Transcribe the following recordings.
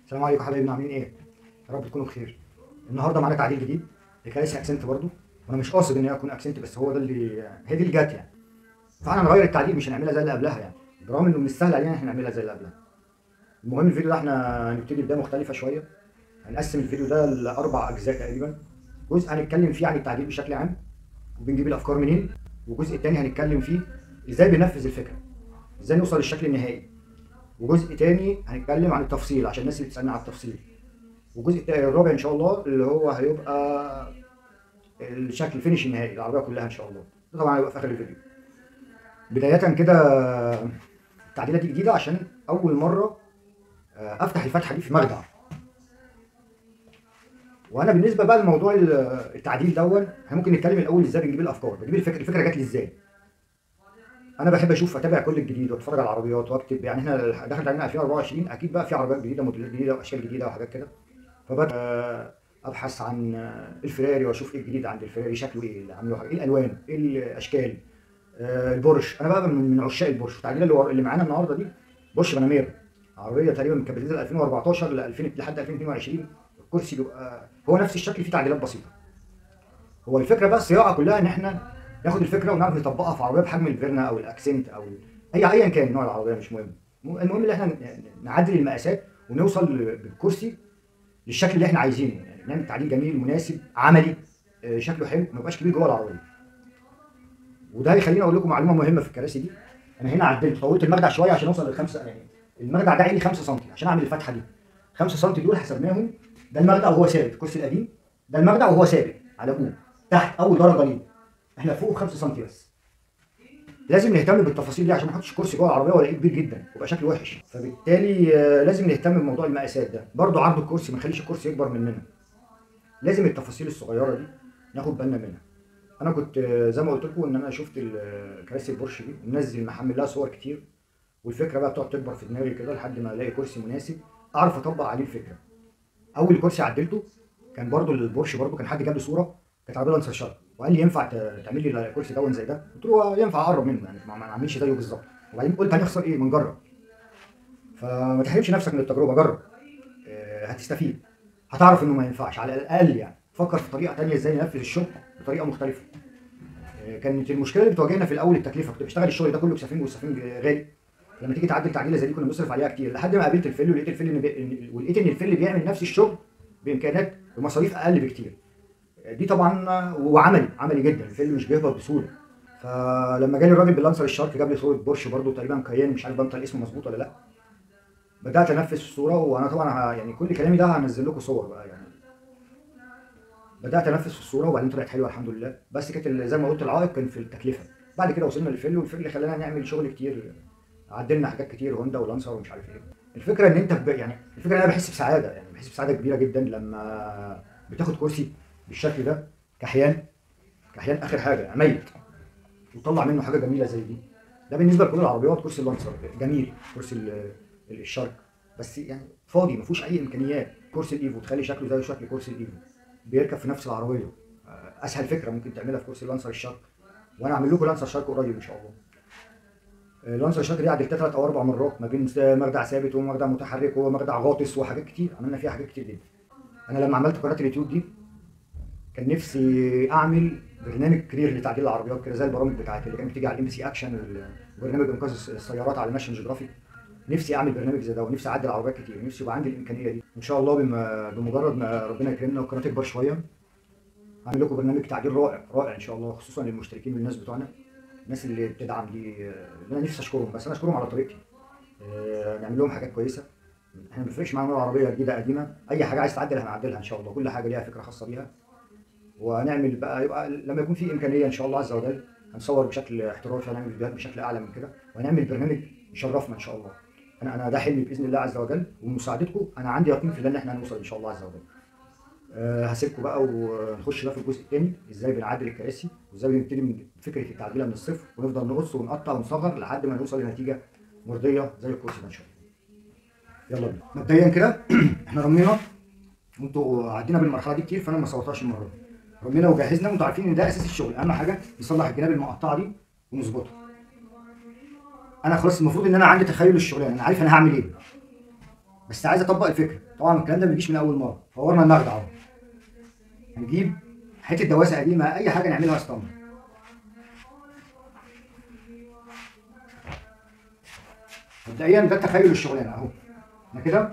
السلام عليكم حبايبنا عاملين ايه؟ يا رب تكونوا بخير. النهارده معانا تعديل جديد لكراسي اكسنت برضو وانا مش قاصد ان هي تكون اكسنت بس هو ده اللي هي دي اللي جت يعني. فاحنا نغير التعديل مش هنعملها زي اللي قبلها يعني برغم انه مش سهل علينا احنا نعملها زي اللي قبلها. المهم الفيديو ده احنا هنبتدي بدايه مختلفه شويه. هنقسم الفيديو ده لاربع اجزاء تقريبا. جزء هنتكلم فيه عن التعديل بشكل عام وبنجيب الافكار منين والجزء الثاني هنتكلم فيه ازاي بننفذ الفكره. ازاي نوصل للشكل النهائي. وجزء تاني هنتكلم عن التفصيل عشان الناس اللي بتسالني على التفصيل والجزء التا- الرابع ان شاء الله اللي هو هيبقى الشكل الفينش النهائي العربيه كلها ان شاء الله ده طبعا هيبقى في اخر الفيديو بدايه كده التعديلات دي جديده عشان اول مره آه، افتح الفتحه دي في مخدع وانا بالنسبه بقى لموضوع ال- التعديل دون احنا ممكن نتكلم الاول ازاي بنجيب الافكار بجيب الفكره الفكره جات لي ازاي انا بحب اشوف اتابع كل الجديد واتفرج على العربيات واكتب يعني احنا داخل علينا 2024 اكيد بقى في عربيات جديده موديلات جديده واشكال جديده وحاجات كده فبدأ آه، ابحث عن آه، الفيراري واشوف ايه الجديد عند الفيراري شكله ايه اللي عامله ايه الالوان ايه الاشكال آه، البورش انا بقى من من عشاق البورش التعديلات اللي ور- اللي معانا النهارده دي بورش باناميرا عربيه تقريبا كانت بتنزل 2014 ل 2000 لحد 2022 الكرسي بيبقى هو نفس الشكل فيه تعديلات بسيطه هو الفكره بقى الصياعه كلها ان احنا ناخد الفكره ونعرف نطبقها في عربيه بحجم الفيرنا او الاكسنت او ال- اي ايا كان نوع العربيه مش مهم المهم ان احنا ن- نعدل المقاسات ونوصل بالكرسي للشكل اللي احنا عايزينه يعني نعمل تعديل جميل مناسب عملي آه، شكله حلو ما يبقاش كبير جوه العربيه وده هيخليني اقول لكم معلومه مهمه في الكراسي دي انا هنا عدلت طولت المخدع شويه عشان اوصل للخمسه يعني المخدع ده عيني 5 سم عشان اعمل الفتحه دي 5 سم دول حسبناهم ده المخدع وهو ثابت الكرسي القديم ده المخدع وهو ثابت على ابوه تحت اول درجه ليه احنا فوق 5 سم بس لازم نهتم بالتفاصيل دي عشان ما احطش كرسي جوه العربيه والاقيه كبير جدا ويبقى شكله وحش فبالتالي آه، لازم نهتم بموضوع المقاسات ده برضو عرض الكرسي ما نخليش الكرسي يكبر مننا لازم التفاصيل الصغيره دي ناخد بالنا منها انا كنت آه، زي ما قلت لكم ان انا شفت ال- كراسي البورش دي منزل محمل لها صور كتير والفكره بقى بتقعد تكبر في دماغي كده لحد ما الاقي كرسي مناسب اعرف اطبق عليه الفكره اول كرسي عدلته كان برضو البورش برضو كان حد جاب لي صوره كانت عربيه لانسر شارك وقال لي ينفع ت- تعمل لي الكرسي دون زي ده قلت له ينفع اقرب منه يعني ما ما نعملش زيه بالظبط وبعدين قلت هنخسر ايه ما نجرب فما تحرمش نفسك من التجربه جرب آه، هتستفيد هتعرف انه ما ينفعش على الاقل يعني فكر في طريقه تانية ازاي ننفذ الشغل بطريقه مختلفه آه، كانت المشكله اللي بتواجهنا في الاول التكلفه كنت بشتغل الشغل ده كله بسفنج والسفنج غالي لما تيجي تعدل تعديله زي دي كنا بنصرف عليها كتير لحد ما قابلت الفل ولقيت الفل إن بي... ولقيت ان الفل بيعمل نفس الشغل بامكانيات بمصاريف اقل بكتير دي طبعا وعملي عملي جدا الفيلم مش بيهبط بسهوله فلما جالي الراجل باللانسر الشارك جاب لي صوره بورش برضو تقريبا كيان مش عارف بنطق الاسم مظبوط ولا لا بدات انفذ في الصوره وانا طبعا ه- يعني كل كلامي ده هنزل لكم صور بقى يعني بدات انفذ في الصوره وبعدين طلعت حلوه الحمد لله بس كانت ال- زي ما قلت العائق كان في التكلفه بعد كده وصلنا للفيل والفيل اللي خلانا نعمل شغل كتير عدلنا حاجات كتير هوندا ولانسر ومش عارف ايه الفكره ان انت ب... يعني الفكره ان انا بحس بسعاده يعني بحس بسعاده كبيره جدا لما بتاخد كرسي بالشكل ده كحيان كحيان اخر حاجه يعني ميت وتطلع منه حاجه جميله زي دي ده بالنسبه لكل العربيات كرسي اللانسر جميل كرسي ال- ال- الشارك بس يعني فاضي ما فيهوش اي امكانيات كرسي الايفو تخلي شكله زي شكل كرسي الايفو بيركب في نفس العربيه آه، اسهل فكره ممكن تعملها في كرسي اللانسر الشارك وانا اعمل لكم لانسر شارك قريب ان شاء الله آه، اللانسر الشارك دي عدلتها ثلاث او اربع مرات ما بين مخدع ثابت ومخدع متحرك ومخدع غاطس وحاجات كتير عملنا فيها حاجات كتير جدا انا لما عملت قناه اليوتيوب دي كان نفسي اعمل برنامج كرير لتعديل العربيات كده زي البرامج بتاعت اللي كانت بتيجي على الام سي اكشن وبرنامج انقاذ السيارات على ناشونال جيوغرافيك نفسي اعمل برنامج زي ده ونفسي اعدل عربيات كتير نفسي يبقى عندي الامكانيه دي ان شاء الله بما بمجرد ما ربنا يكرمنا والقناه تكبر شويه هعمل لكم برنامج تعديل رائع رائع ان شاء الله خصوصا للمشتركين والناس بتوعنا الناس اللي بتدعم دي آه، اللي انا نفسي اشكرهم بس انا اشكرهم على طريقتي آه، نعمل لهم حاجات كويسه احنا ما بنفرقش معانا العربيه جديده قديمه اي حاجه عايز تعدل هنعدلها ان شاء الله كل حاجه ليها فكره خاصه بيها وهنعمل بقى يبقى لما يكون في امكانيه ان شاء الله عز وجل هنصور بشكل احترافي هنعمل فيديوهات بشكل اعلى من كده وهنعمل برنامج يشرفنا ان شاء الله انا انا ده حلمي باذن الله عز وجل وبمساعدتكم انا عندي يقين في الله ان احنا هنوصل ان شاء الله عز وجل أه هسيبكم بقى ونخش بقى في الجزء الثاني ازاي بنعدل الكراسي وازاي بنبتدي من فكره التعديله من الصفر ونفضل نقص ونقطع ونصغر لحد ما نوصل لنتيجه مرضيه زي الكرسي ده ان شاء الله يلا بينا مبدئيا كده احنا رمينا وانتوا عدينا بالمرحله دي كتير فانا ما صورتهاش المره دي رمينا وجهزنا وانتوا عارفين ان ده اساس الشغل اهم حاجه نصلح الجناب المقطعه دي ونظبطها انا خلاص المفروض ان انا عندي تخيل الشغلانه انا عارف انا هعمل ايه بس عايز اطبق الفكره طبعا الكلام ده ما بيجيش من اول مره فورنا النغد اهو هنجيب حته دواسه قديمه اي حاجه نعملها اسطمبه مبدئيا ده تخيل الشغلانه اهو انا كده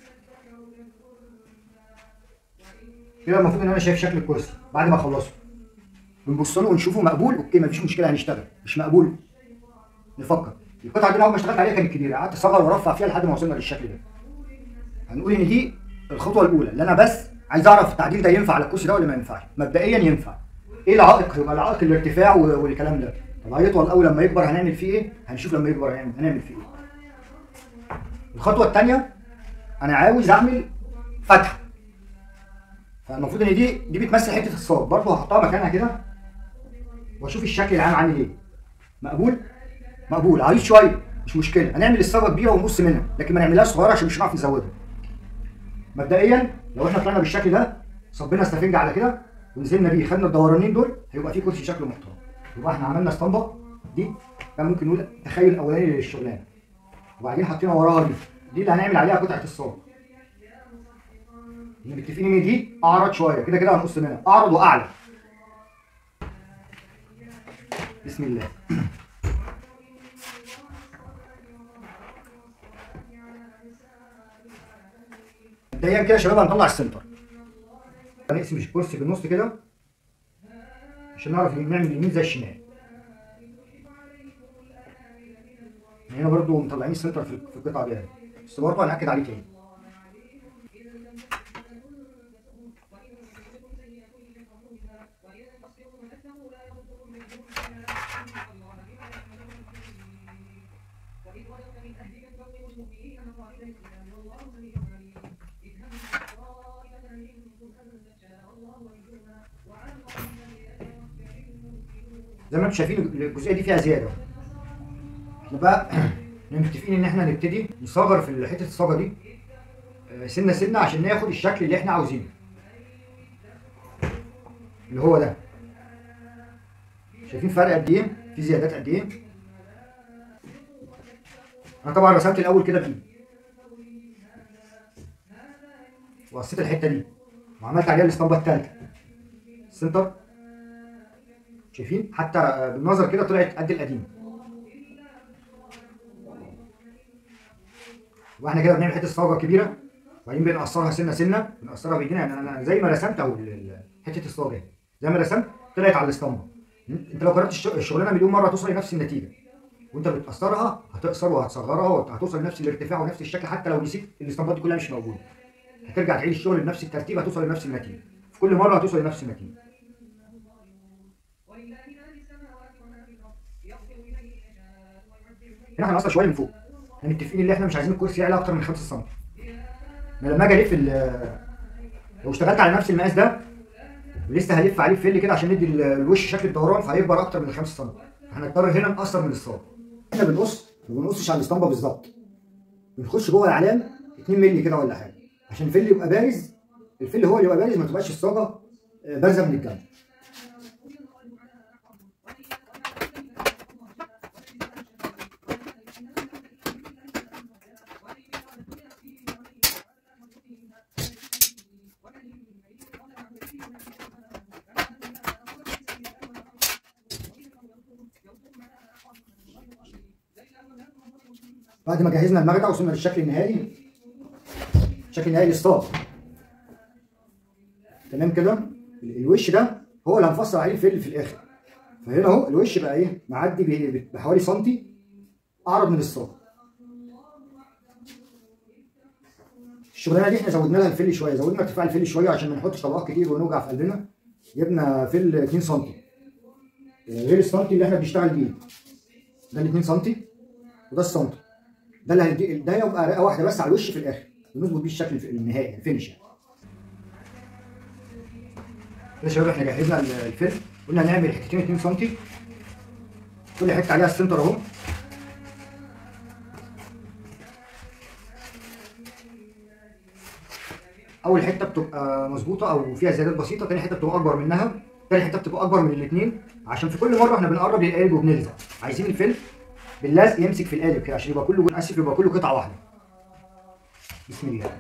كده المفروض ان انا شايف شكل الكرسي بعد ما اخلصه بنبص له ونشوفه مقبول اوكي مفيش مشكله هنشتغل مش مقبول نفكر القطعه دي اول ما اشتغلت عليها كانت كبيره قعدت اصغر وارفع فيها لحد ما وصلنا للشكل ده هنقول ان دي الخطوه الاولى اللي انا بس عايز اعرف التعديل ده ينفع على الكرسي ده ولا ما ينفعش مبدئيا ينفع ايه العائق يبقى العائق الارتفاع و- والكلام ده طب هيطول قوي لما يكبر هنعمل فيه ايه هنشوف لما يكبر هنعمل, هنعمل فيه ايه الخطوه الثانيه انا عاوز اعمل فتحه فالمفروض ان دي دي بتمثل حته الصاج برضه هحطها مكانها كده واشوف الشكل العام عامل ايه مقبول مقبول عريض شويه مش مشكله هنعمل الصاجه كبيره ونقص منها لكن ما نعملهاش صغيره عشان مش هنعرف نزودها مبدئيا لو احنا طلعنا بالشكل ده صبينا استفنج على كده ونزلنا بيه خدنا الدورانين دول هيبقى في كرسي شكله محترم يبقى احنا عملنا اسطمبه دي ده ممكن نقول التخيل الاولاني للشغلانه وبعدين حطينا وراها دي دي اللي هنعمل عليها قطعه الصاج اللي متفقين ان دي اعرض شويه كده كده هنقص منها اعرض واعلى بسم الله مبدئيا كده يا شباب هنطلع السنتر هنقسم الكرسي بالنص كده عشان نعرف نعمل اليمين زي الشمال هنا برضو مطلعين السنتر في في القطعه دي بس برضه هنأكد عليه تاني زي ما انتم شايفين الجزئيه دي فيها زياده احنا بقى متفقين ان احنا نبتدي نصغر في حته الصاجه دي آه، سنه سنه عشان ناخد الشكل اللي احنا عاوزينه اللي هو ده شايفين فرق قد ايه في زيادات قد ايه انا طبعا رسمت الاول كده بايدي وقصيت الحته دي وعملت عليها الاسطمبه الثالثه السنتر شايفين حتى آه، بالنظر كده طلعت قد القديم واحنا كده بنعمل حته صاجه كبيره وبعدين بنقصرها سنه سنه بنقصرها بايدينا يعني انا زي ما رسمت اهو ال- ال- حته الصاجه اهي. زي ما رسمت طلعت على الاسطمبه انت لو قررت الش- الشغلانه مليون مره هتوصل لنفس النتيجه وانت بتقصرها هتقصر وهتصغرها وهتوصل لنفس الارتفاع ونفس الشكل حتى لو نسيت الاسطمبات دي كلها مش موجوده هترجع تعيد الشغل بنفس الترتيب هتوصل لنفس النتيجه في كل مره هتوصل لنفس النتيجه هنا هنقصر شويه من فوق احنا متفقين ان احنا مش عايزين الكرسي يعلى اكتر من 5 سم انا لما اجي الف ال- لو اشتغلت على نفس المقاس ده ولسه هلف عليه فل كده عشان ندي ال- الوش شكل الدوران فهيكبر اكتر من 5 سم هنضطر هنا نقصر من الصاج احنا بنقص ما بنقصش على الاسطمبه بالظبط بنخش جوه العلام 2 مللي كده ولا حاجه عشان الفل يبقى بارز الفل هو اللي يبقى بارز ما تبقاش الصاجه آه، بارزه من الجنب بعد ما جهزنا المخدع وصلنا للشكل النهائي الشكل النهائي للصاج تمام كده ال- الوش ده هو اللي هنفصل عليه الفل في الاخر فهنا اهو الوش بقى ايه معدي ب- بحوالي سنتي اعرض من الصاج الشغلانه دي احنا زودنا لها الفل شويه زودنا ارتفاع الفل شويه عشان ما نحطش طبقات كتير ونوجع في قلبنا جبنا فل 2 سم غير السنتي اللي احنا بنشتغل بيه ده ال 2 سم وده السنتي ده اللي هيدي ده يبقى رئه واحده بس على الوش في الاخر ونظبط بيه الشكل في النهائي الفينش يعني. كده يا شباب احنا جهزنا ال- الفيلم قلنا هنعمل حتتين 2 سم كل حته عليها السنتر اهو اول حته بتبقى مظبوطه او فيها زيادات بسيطه تاني حته بتبقى اكبر منها تاني حته بتبقى اكبر من الاثنين عشان في كل مره احنا بنقرب للقالب وبنلزق عايزين الفيلم باللزق يمسك في القالب كده عشان يبقى كله اسف يبقى كله قطعه واحده بسم الله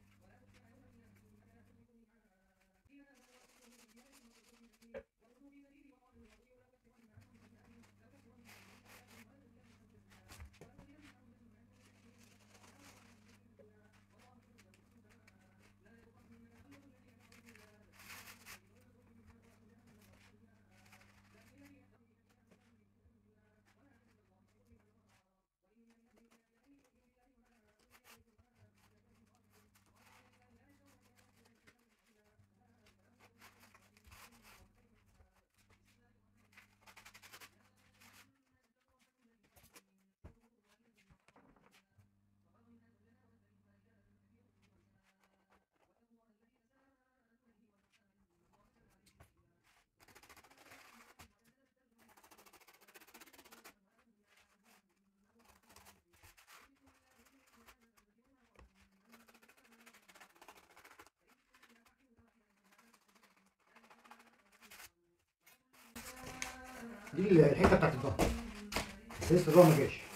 دي الحته بتاعت الظهر بس لسه الظهر ما جاش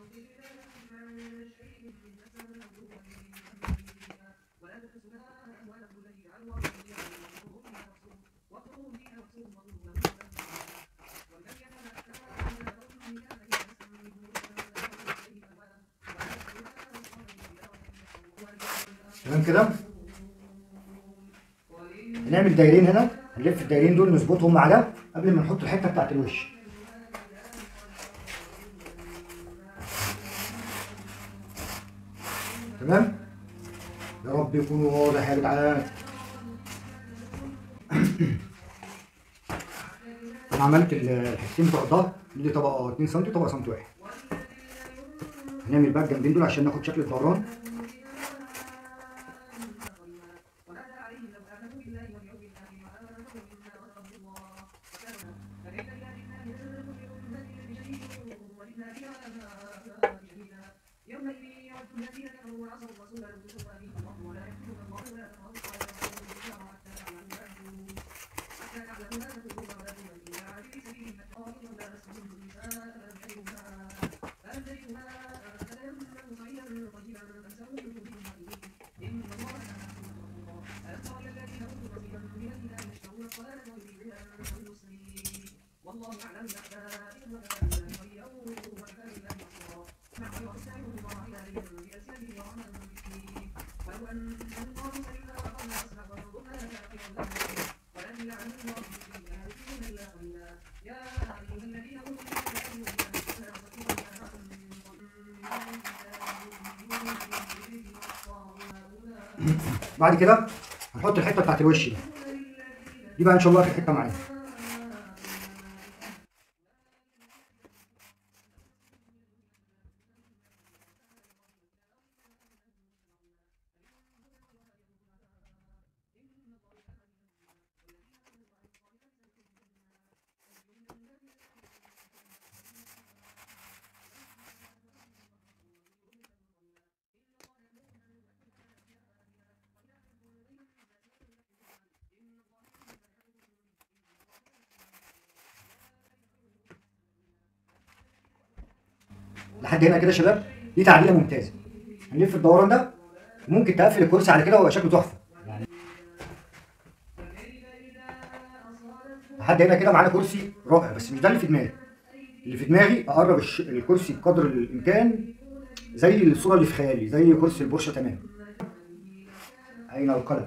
تمام كده هنعمل دايرين هنا هنلف الدايرين دول نظبطهم مع ده قبل ما نحط الحته بتاعت الوش تمام يا رب يكون واضح يا جدعان انا عملت الحتتين بتوع الظهر دي طبقه 2 سم وطبقه سم واحد هنعمل بقى الجنبين دول عشان ناخد شكل الدوران بعد كده هنحط الحته بتاعت الوش دي دي بقى ان شاء الله اخر حته معانا لحد هنا كده يا شباب دي تعديله ممتازه هنلف الدوران ده ممكن تقفل الكرسي على كده ويبقى شكله تحفه لحد هنا كده معانا كرسي رائع بس مش ده اللي في دماغي اللي في دماغي اقرب الش- الكرسي بقدر الامكان زي الصوره اللي في خيالي زي كرسي البورشه تمام اين القلم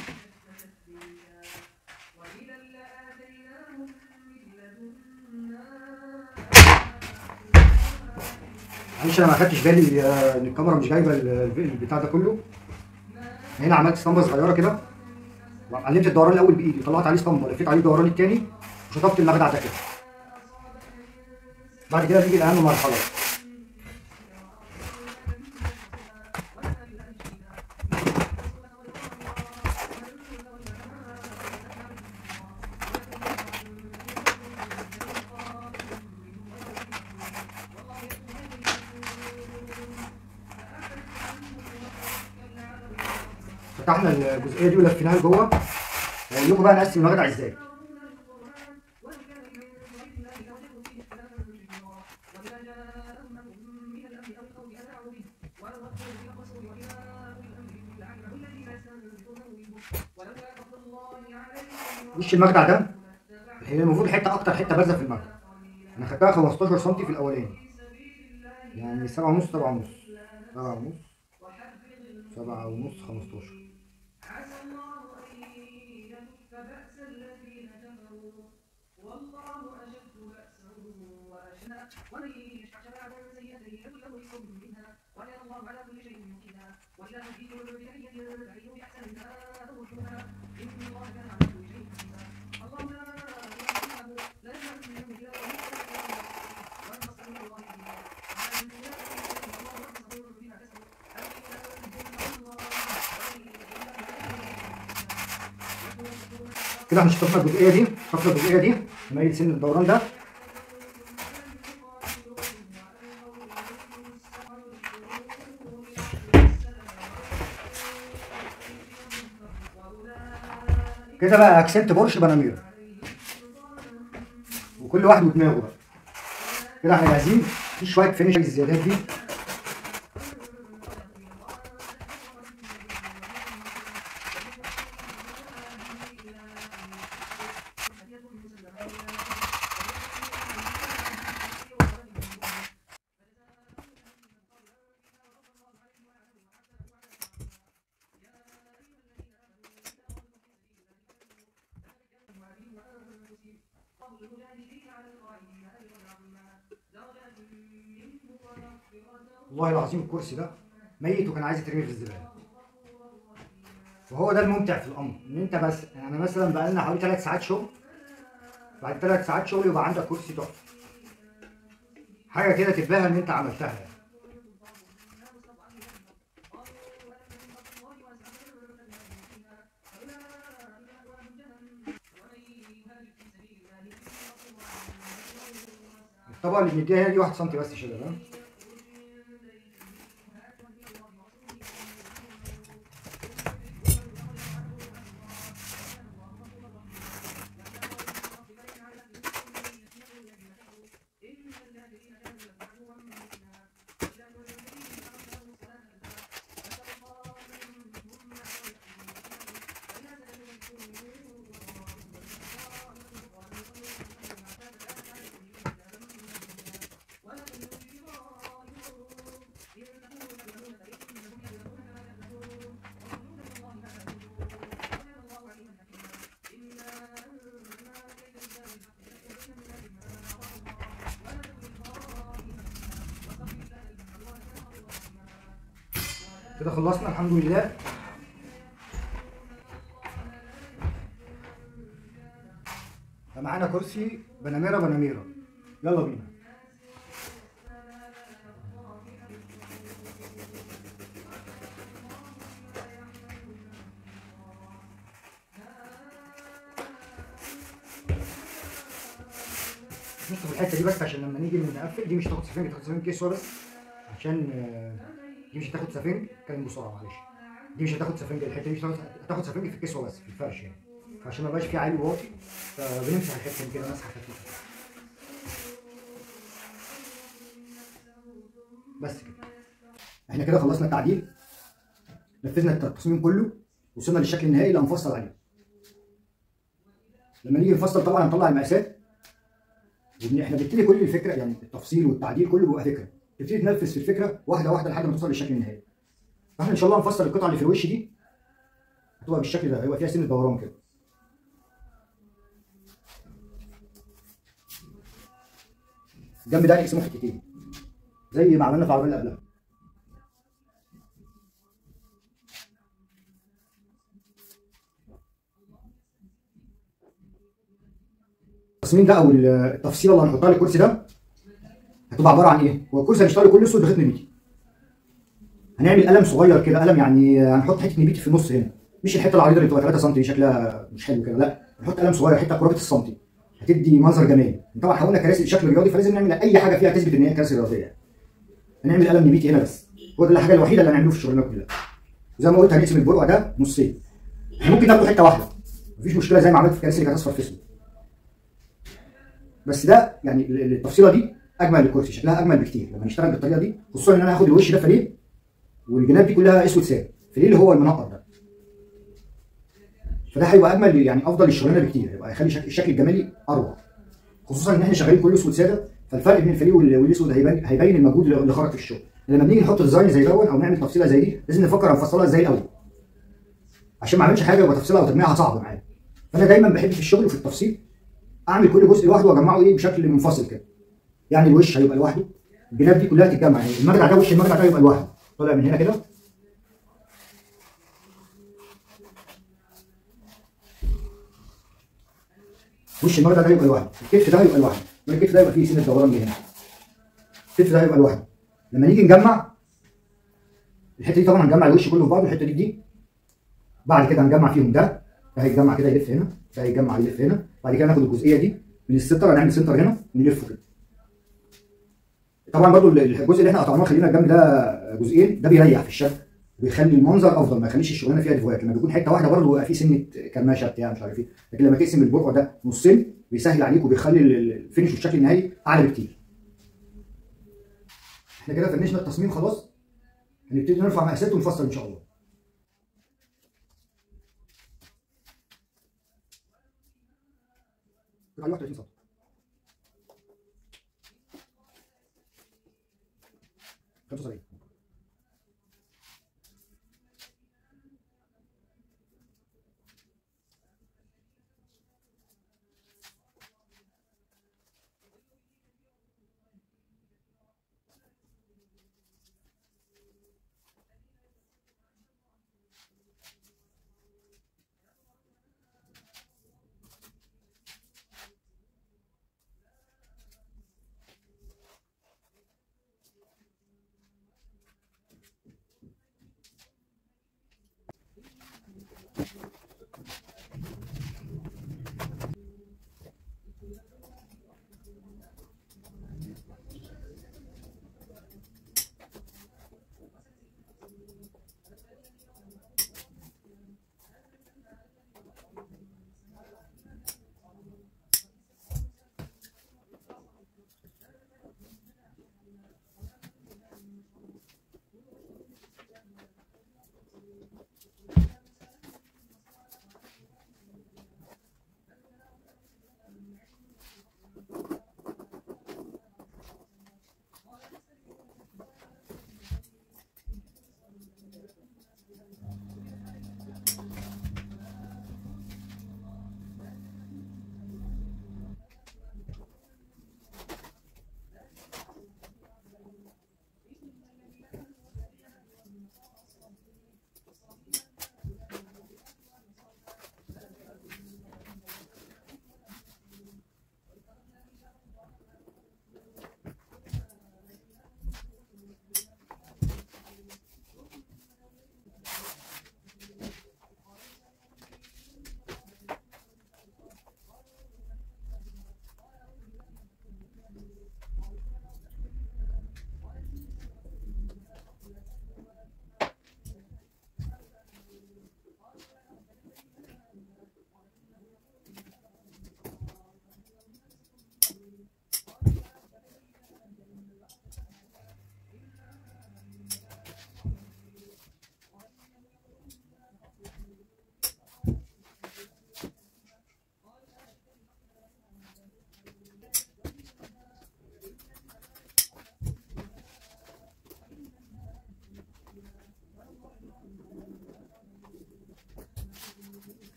معلش انا ما خدتش بالي آه، ان الكاميرا مش جايبه ال- ال- البتاع ده كله هنا عملت اسطمبه صغيره كده وعلمت الدوران الاول بايدي طلعت عليه اسطمبه لفيت عليه الدوران التاني وشطبت المخدع ده كده بعد كده نيجي لاهم مرحله فتحنا الجزئيه دي ولفيناها لجوه هقول لكم بقى نقسم المخدع ازاي وش المجدع ده هي المفروض حته اكتر حته بارزه في المجدع انا خدتها 15 سم في الاولاني يعني 7 ونص 7 ونص 7 ونص 7 ونص 15 ومن يشفع شفاعة سيئة يكن له يكون منها وكان الله على كل شيء مقيتا وإذا حييتم بتحية فحيوا بأحسن منها أو ردوها إن الله كان على كل شيء مقيتا اللهم لا إله إلا هو لا إله إلا هو لا إله إلا هو ونصر من الله فيها على من لا إله إلا الله ونصر بما تسلم كده احنا شطفنا الجزئيه دي شطفنا الجزئيه دي نميل سن الدوران ده كده بقى اكسنت بورش بناميرا وكل واحد ودماغه بقى كده احنا جاهزين في شويه فينش الزيادات دي والله العظيم الكرسي ده ميت وكان عايز يترمي في الزباله وهو ده الممتع في الامر ان انت بس يعني مثلا بقى لنا حوالي ثلاث ساعات شغل بعد ثلاث ساعات شغل يبقى عندك كرسي تحفه حاجه كده تتباهى ان انت عملتها يعني. الطبقه اللي بنديها هنا دي 1 سم بس شباب ها كده خلصنا الحمد لله فمعانا كرسي بناميرا بناميرا يلا بينا نشطف الحته دي بس عشان لما نيجي نقفل دي مش هتاخد سفنج تاخد سفنج كيس بس عشان آه، دي مش هتاخد سفنج اتكلم بسرعه معلش دي مش هتاخد سفنج الحته دي مش هتاخد هتاخد سفنج في الكسوه بس في الفرش يعني فعشان ما يبقاش في عالي وواطي فبنمسح الحته دي كده مسحه خفيفه بس كده احنا كده خلصنا التعديل نفذنا التصميم كله وصلنا للشكل النهائي اللي هنفصل عليه لما نيجي نفصل طبعا هنطلع المقاسات وإن احنا بنبتدي كل الفكره يعني التفصيل والتعديل كله بيبقى فكره تبتدي تنفذ في الفكره واحده واحده لحد ما توصل للشكل النهائي فاحنا ان شاء الله هنفصل القطعه اللي في الوش دي هتبقى بالشكل ده هيبقى فيها سن دوران كده الجنب ده هنقسمه حتتين زي ما عملنا في العربيه اللي قبلها التصميم ده او التفصيله اللي هنحطها للكرسي ده هتبقى عباره عن ايه؟ هو الكرسي هنشتغله كله اسود بخيط نبيتي. هنعمل قلم صغير كده قلم يعني هنحط حته نبيتي في النص هنا مش الحته العريضه اللي بتبقى 3 سم دي شكلها مش حلو كده لا هنحط قلم صغير حته قرابه السنتي هتدي منظر جمالي طبعا حولنا كراسي بشكل رياضي فلازم نعمل اي حاجه فيها تثبت ان هي كراسي رياضيه هنعمل قلم نبيتي هنا بس هو ده الحاجه الوحيده اللي هنعمله في الشغلانه كلها زي ما قلت هنقسم البرقع ده نصين ممكن ناخده حته واحده مفيش مشكله زي ما عملت في الكراسي اللي كانت اصفر في اسود بس ده يعني التفصيله دي اجمل للكرسي شكلها اجمل بكتير لما نشتغل بالطريقه دي خصوصا ان انا هاخد الوش ده فليه والجناب دي كلها اسود ساد فليه اللي هو المنقط ده فده هيبقى اجمل يعني افضل للشغلانه بكتير هيبقى هيخلي شك- الشكل الجمالي اروع خصوصا ان احنا شغالين كله اسود ساده فالفرق بين الفريق وال- والاسود هيبين هيبين المجهود اللي اللي خرج في الشغل لما بنيجي نحط ديزاين زي دون او نعمل تفصيله زي دي لازم نفكر هنفصلها ازاي الاول عشان ما اعملش حاجه يبقى تفصيلها وتجميعها صعب معايا فانا دايما بحب في الشغل وفي التفصيل اعمل كل جزء لوحده واجمعه ايه بشكل منفصل كده يعني الوش هيبقى لوحده الجناب دي كلها تتجمع يعني المرجع ده وش المرجع ده يبقى لوحده طالع من هنا كده وش المرجع ده يبقى لوحده الكتف ده يبقى لوحده الكتف ده يبقى فيه سنه دوران من هنا الكتف ده يبقى لوحده لما نيجي نجمع الحته دي طبعا هنجمع الوش كله في بعضه الحته دي دي بعد كده هنجمع فيهم ده ده هيتجمع كده يلف هنا ده هيتجمع يلف هنا بعد كده ناخد الجزئيه دي من السنتر هنعمل سنتر هنا نلفه كده طبعا برضو الجزء اللي احنا قطعناه خلينا الجنب ده جزئين ده بيريح في الشكل بيخلي المنظر افضل ما يخليش الشغلانه فيها ديفوهات لما بيكون حته واحده برضه بيبقى في سنه كرمشه بتاع مش عارف ايه لكن لما تقسم البرقع ده نصين بيسهل عليك وبيخلي ال- ال- الفينش والشكل النهائي اعلى بكتير احنا كده فنشنا التصميم خلاص هنبتدي نرفع مقاسات ونفصل ان شاء الله على 31 سم خمسة وسبعين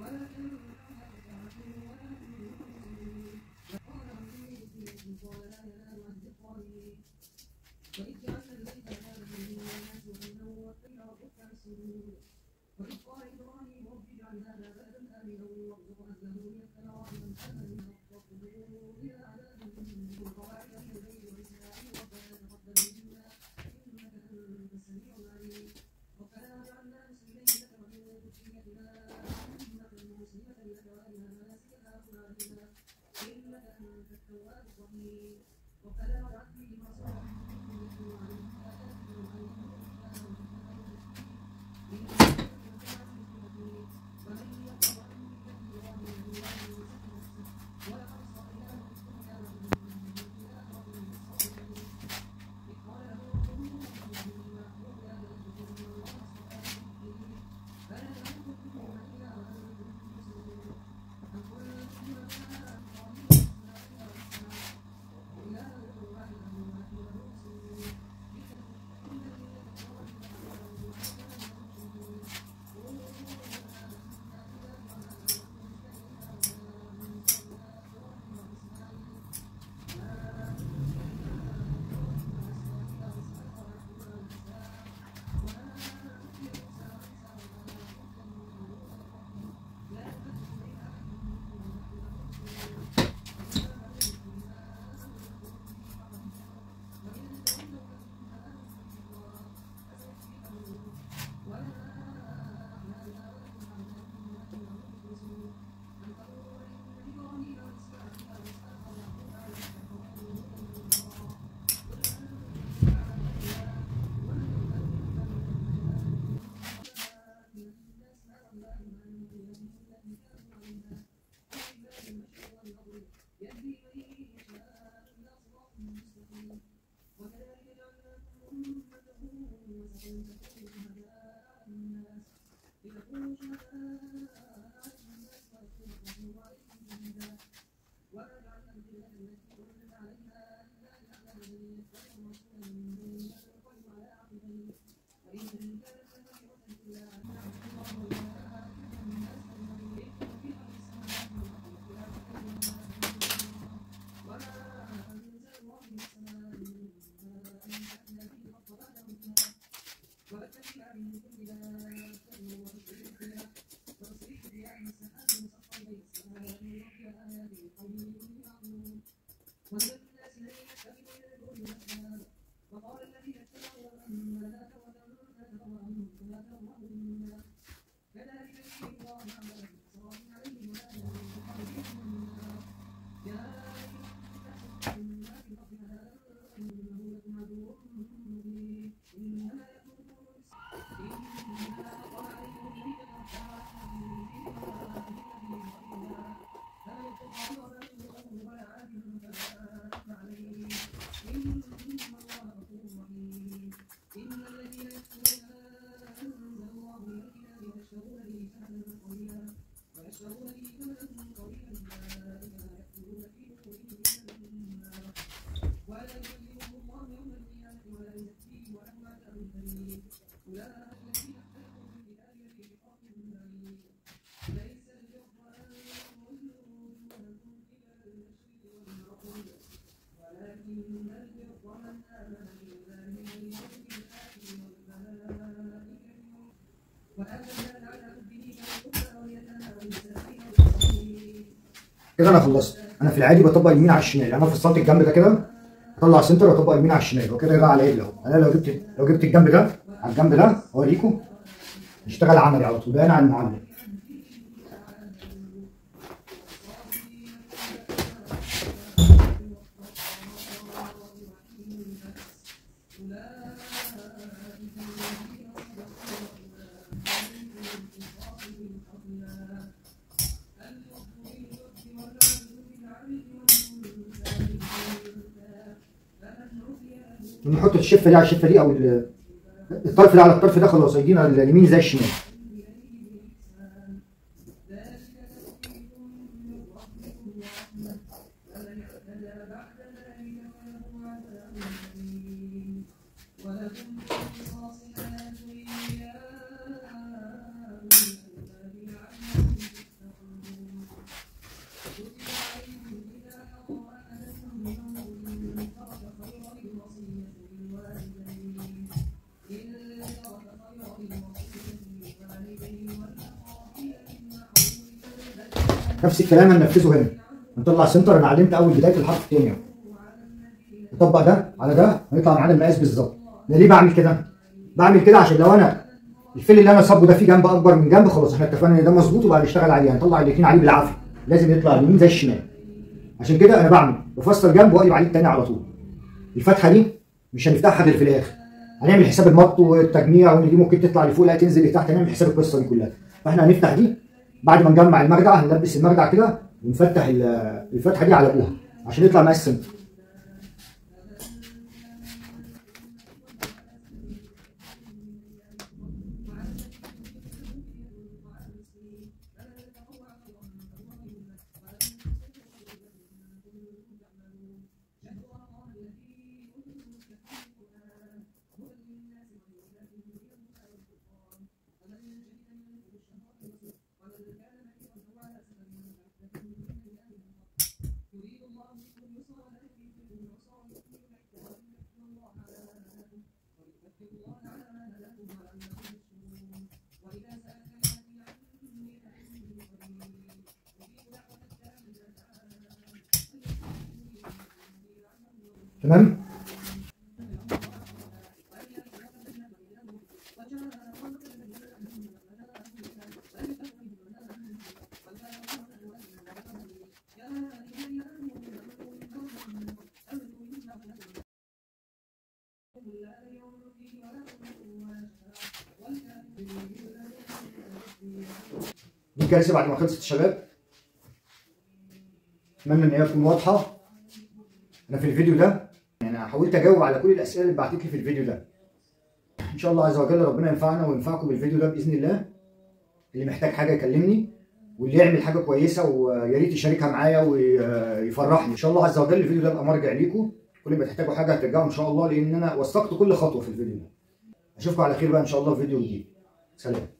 كده انا خلصت انا في العادي بطبق اليمين على الشمال يعني انا فصلت الجنب ده كده اطلع سنتر واطبق اليمين على الشمال وكده يبقى على عدل اهو انا لو جبت لو جبت الجنب ده على الجنب ده اوريكم نشتغل عملي على طول بيان عن المعلم نحط الشفه دي على الشفه دي او ال- الطرف ده على الطرف ده خلاص هيدينا اليمين زي الشمال نفس الكلام هننفذه هنا نطلع سنتر انا علمت اول بدايه الحرف الثاني اهو نطبق ده على ده هيطلع معانا المقاس بالظبط ده ليه بعمل كده؟ بعمل كده عشان لو انا الفيل اللي انا صابه ده فيه جنب اكبر من جنب خلاص احنا اتفقنا ان ده مظبوط وبقى نشتغل عليه هنطلع الاثنين عليه بالعافيه لازم يطلع اليمين زي الشمال عشان كده انا بعمل بفصل جنب واقلب عليه التاني على طول الفتحه دي مش هنفتحها غير في الاخر هنعمل حساب المط والتجميع وان دي ممكن تطلع لفوق لا تنزل لتحت هنعمل حساب القصه دي كلها فاحنا هنفتح دي بعد ما نجمع المرجع هنلبس المرجع كده ونفتح ال- الفتحه دي على ابوها عشان يطلع مقاس سنتر تمام دي الجلسه بعد ما خلصت الشباب اتمنى ان هي تكون واضحه انا في الفيديو ده يعني حاولت اجاوب على كل الاسئله اللي بعتت لي في الفيديو ده ان شاء الله عز وجل ربنا ينفعنا وينفعكم بالفيديو ده باذن الله اللي محتاج حاجه يكلمني واللي يعمل حاجه كويسه ويا ريت يشاركها معايا ويفرحني ان شاء الله عز وجل الفيديو ده يبقى مرجع ليكم كل ما تحتاجوا حاجه هترجعوا ان شاء الله لان انا وثقت كل خطوه في الفيديو ده اشوفكم على خير بقى ان شاء الله في فيديو جديد سلام